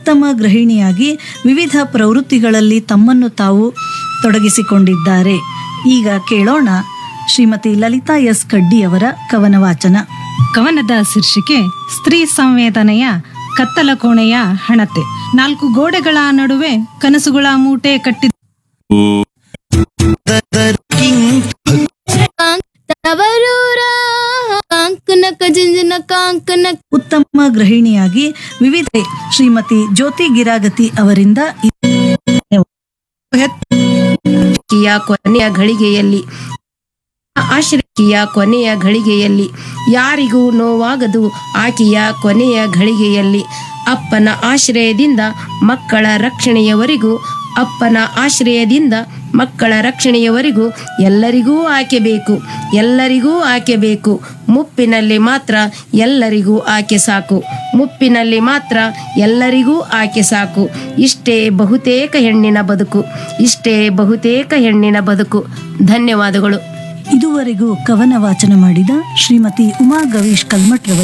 ಉತ್ತಮ ಗೃಹಿಣಿಯಾಗಿ ವಿವಿಧ ಪ್ರವೃತ್ತಿಗಳಲ್ಲಿ ತಮ್ಮನ್ನು ತಾವು ತೊಡಗಿಸಿಕೊಂಡಿದ್ದಾರೆ ಈಗ ಕೇಳೋಣ ಶ್ರೀಮತಿ ಲಲಿತಾ ಎಸ್ ಕಡ್ಡಿಯವರ ಕವನ ವಾಚನ ಕವನದ ಶೀರ್ಷಿಕೆ ಸ್ತ್ರೀ ಸಂವೇದನೆಯ ಕತ್ತಲ ಕೋಣೆಯ ಹಣತೆ ನಾಲ್ಕು ಗೋಡೆಗಳ ನಡುವೆ ಕನಸುಗಳ ಮೂಟೆ ಕಟ್ಟಿ ತವರೂರ ಕಾಂಕನಕ ಜಿಂಜನ ಕಾಂಕನ ಉತ್ತಮ ಗೃಹಿಣಿಯಾಗಿ ವಿವಿಧ ಶ್ರೀಮತಿ ಜ್ಯೋತಿ ಗಿರಾಗತಿ ಅವರಿಂದ ಆಕೆಯ ಕೊನೆಯ ಘಳಿಗೆಯಲ್ಲಿ ಆಶ್ರಯಿಯ ಕೊನೆಯ ಘಳಿಗೆಯಲ್ಲಿ ಯಾರಿಗೂ ನೋವಾಗದು ಆಕೆಯ ಕೊನೆಯ ಘಳಿಗೆಯಲ್ಲಿ ಅಪ್ಪನ ಆಶ್ರಯದಿಂದ ಮಕ್ಕಳ ರಕ್ಷಣೆಯವರೆಗೂ ಅಪ್ಪನ ಆಶ್ರಯದಿಂದ ಮಕ್ಕಳ ರಕ್ಷಣೆಯವರೆಗೂ ಎಲ್ಲರಿಗೂ ಆಕೆ ಬೇಕು ಎಲ್ಲರಿಗೂ ಆಕೆ ಬೇಕು ಮುಪ್ಪಿನಲ್ಲಿ ಮಾತ್ರ ಎಲ್ಲರಿಗೂ ಆಕೆ ಸಾಕು ಮುಪ್ಪಿನಲ್ಲಿ ಮಾತ್ರ ಎಲ್ಲರಿಗೂ ಆಕೆ ಸಾಕು ಇಷ್ಟೇ ಬಹುತೇಕ ಹೆಣ್ಣಿನ ಬದುಕು ಇಷ್ಟೇ ಬಹುತೇಕ ಹೆಣ್ಣಿನ ಬದುಕು ಧನ್ಯವಾದಗಳು ಇದುವರೆಗೂ ಕವನ ವಾಚನ ಮಾಡಿದ ಶ್ರೀಮತಿ ಉಮಾ ಗವೀಶ್ ಕಲ್ಮಠ್